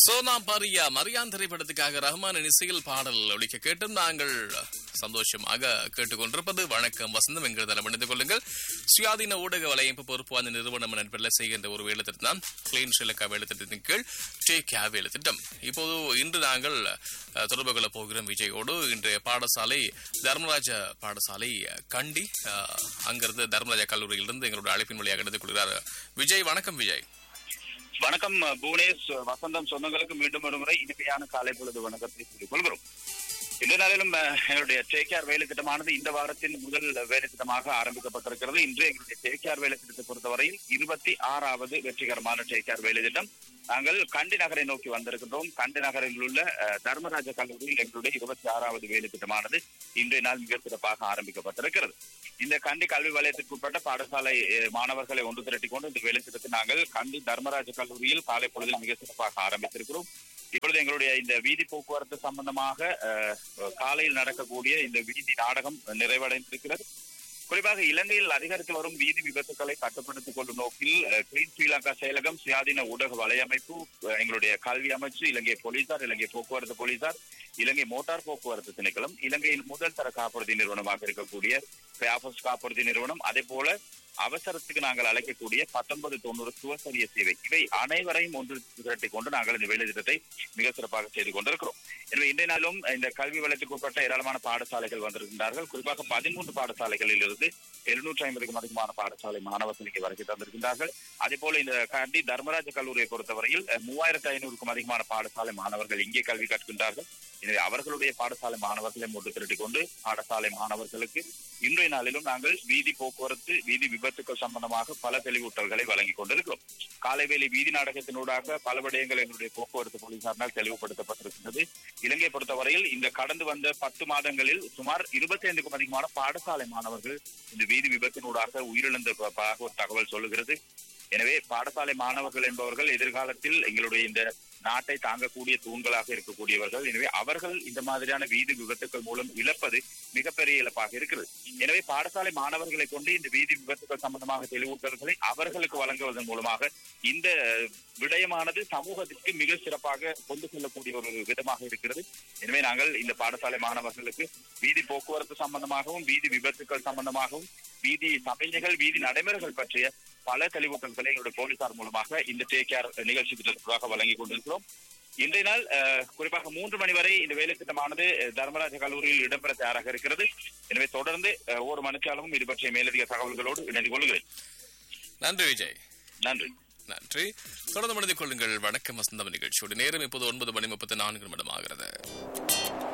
சோனா பாரியா மரியான் திரைப்படத்துக்காக ரஹ்மானின் இசையில் பாடல் ஒழிக்க கேட்டும் நாங்கள் சந்தோஷமாக கேட்டுக்கொண்டிருப்பது வணக்கம் வசந்தம் எங்கள் தரம் இணைந்து கொள்ளுங்கள் சுயாதீன ஊடக வலையமைப்பு பொறுப்பு அந்த நிறுவனம் நண்பரில் செய்கின்ற ஒரு வேலை திட்டம் தான் கிளீன் ஸ்ரீலங்கா வேலை திட்டத்தின் கீழ் டே கே வேலை திட்டம் இப்போது இன்று நாங்கள் அஹ், தொடர்பு கொள்ள போகிறோம் விஜயோடு இன்றைய பாடசாலை தர்மராஜ பாடசாலை கண்டி அஹ், அங்கிருந்து தர்மராஜா கல்லூரியிலிருந்து எங்களுடைய அழைப்பின் வழியாக எடுத்துக் கொள்கிறார் விஜய் வணக்கம் விஜய் வணக்கம் புவனேஷ் வசந்தம் சொந்தங்களுக்கு மீண்டும் ஒரு முறை இனிமையான காலை பொழுது வணக்கத்தை சொல்லிக் கொள்கிறோம் இந்த நாளிலும் அஹ், எங்களுடைய டேக்கியார் வேலை திட்டமானது இந்த வாரத்தின் முதல் வேலை திட்டமாக ஆரம்பிக்கப்பட்டிருக்கிறது இன்று எங்களுடைய டேக்கியார் வேலை திட்டத்தை பொறுத்தவரையில் இருபத்தி ஆறாவது வெற்றிகரமான டேக்கியார் வேலை திட்டம் நாங்கள் கண்டி நகரை நோக்கி வந்திருக்கின்றோம் கண்டி நகரில் உள்ள அஹ், தர்மராஜ கல்லூரியில் எங்களுடைய இருபத்தி ஆறாவது வேலை திட்டமானது இன்றைய நாள் மிக சிறப்பாக ஆரம்பிக்கப்பட்டிருக்கிறது இந்த கண்டி கல்வி வலயத்திற்குட்பட்ட பாடசாலை அஹ், மாணவர்களை ஒன்று திரட்டிக் கொண்டு இந்த வேலை திட்டத்தை நாங்கள் கண்டி தர்மராஜ கல்லூரியில் காலை பொழுதில் மிக சிறப்பாக ஆரம்பித்திருக்கிறோம் இப்பொழுது எங்களுடைய இந்த வீதி போக்குவரத்து சம்பந்தமாக அஹ், காலையில் நடக்கக்கூடிய இந்த வீதி நாடகம் நிறைவடைந்திருக்கிறது குறிப்பாக இலங்கையில் அதிகரித்து வரும் வீதி விபத்துக்களை கட்டுப்படுத்திக் கொள்ளும் நோக்கில் அஹ், கிளீன் ஸ்ரீலங்கா செயலகம் சுயாதீன ஊடக வலையமைப்பு அஹ், எங்களுடைய கல்வி அமைச்சு இலங்கை போலீசார் இலங்கை போக்குவரத்து போலீசார் இலங்கை மோட்டார் போக்குவரத்து திணைக்களம் இலங்கையின் முதல் தர காப்புறுதி நிறுவனமாக இருக்கக்கூடிய பேபஸ் காப்புறுதி நிறுவனம் அதே போல அவசரத்துக்கு நாங்கள் அழைக்கக்கூடிய பத்தொன்பது தொண்ணூறு சுவசரிய சேவை இவை அனைவரையும் ஒன்று திரட்டிக் கொண்டு நாங்கள் இந்த வேலை திட்டத்தை மிக சிறப்பாக செய்து கொண்டிருக்கிறோம் எனவே இன்றைய நாளும் இந்த கல்வி வளத்துக்கு உட்பட்ட ஏராளமான பாடசாலைகள் வந்திருக்கின்றார்கள் குறிப்பாக பதிமூன்று பாடசாலைகளில் இருந்து எழுநூற்றி ஐம்பதுக்கும் அதிகமான பாடசாலை மாணவர்கள் இங்கே வருகை தந்திருக்கின்றார்கள் அதே போல இந்த கண்டி தர்மராஜ கல்லூரியை பொறுத்தவரையில் அஹ், மூவாயிரத்து ஐநூறுக்கும் அதிகமான பாடசாலை மாணவர்கள் இங்கே கல்வி கற்கின்றார்கள் எனவே அவர்களுடைய பாடசாலை மாணவர்களை ஒன்று திரட்டிக் கொண்டு பாடசாலை மாணவர்களுக்கு இன்றைய நாளிலும் நாங்கள் வீதி போக்குவரத்து வீதி விபத்துக்கள் சம்பந்தமாக பல தெளிவூட்டல்களை வழங்கிக் கொண்டிருக்கிறோம் காலைவேலி வீதி நாடகத்தினூடாக பல விடயங்கள் எங்களுடைய போக்குவரத்து போலீசாரினால் தெளிவுபடுத்தப்பட்டிருக்கின்றது இலங்கை பொறுத்தவரையில் இந்த கடந்து வந்த பத்து மாதங்களில் சுமார் இருபத்தி ஐந்துக்கும் அதிகமான பாடசாலை மாணவர்கள் இந்த வீதி விபத்தினூடாக உயிரிழந்ததாக ஒரு தகவல் சொல்லுகிறது எனவே பாடசாலை மாணவர்கள் என்பவர்கள் எதிர்காலத்தில் எங்களுடைய இந்த நாட்டை தாங்கக்கூடிய தூண்களாக இருக்கக்கூடியவர்கள் எனவே அவர்கள் இந்த மாதிரியான வீதி விபத்துக்கள் மூலம் இழப்பது மிகப்பெரிய இழப்பாக இருக்கிறது எனவே பாடசாலை மாணவர்களை கொண்டு இந்த வீதி விபத்துக்கள் சம்பந்தமாக தெளிவூட்டல்களை அவர்களுக்கு வழங்குவதன் மூலமாக இந்த விடயமானது சமூகத்திற்கு மிக சிறப்பாக கொண்டு செல்லக்கூடிய ஒரு விதமாக இருக்கிறது எனவே நாங்கள் இந்த பாடசாலை மாணவர்களுக்கு வீதி போக்குவரத்து சம்பந்தமாகவும் வீதி விபத்துக்கள் சம்பந்தமாகவும் வீதி சமையல்கள் வீதி நடைமுறைகள் பற்றிய பல தெளிவூட்டல்களை எங்களுடைய போலீசார் மூலமாக இந்த டேக் கேர் நிகழ்ச்சி திட்டத்திற்காக வழங்கிக் கொண்டிருக்கிறோம் இன்றைய நாள் அஹ், குறிப்பாக மூன்று மணி வரை இந்த வேலை திட்டமானது அஹ், தர்மராஜ கல்லூரியில் இடம்பெற தயாராக இருக்கிறது எனவே தொடர்ந்து அஹ், ஒவ்வொரு மனுச்சாலும் இது பற்றிய மேலதிக தகவல்களோடு இணைந்து கொள்கிறேன் நன்றி விஜய் நன்றி நன்றி தொடர்ந்து மனித கொள்ளுங்கள் வணக்கம் வசந்தம் நிகழ்ச்சியோடு நேரம் இப்போது ஒன்பது மணி முப்பத்தி நான்கு நிமிடம் ஆகிறது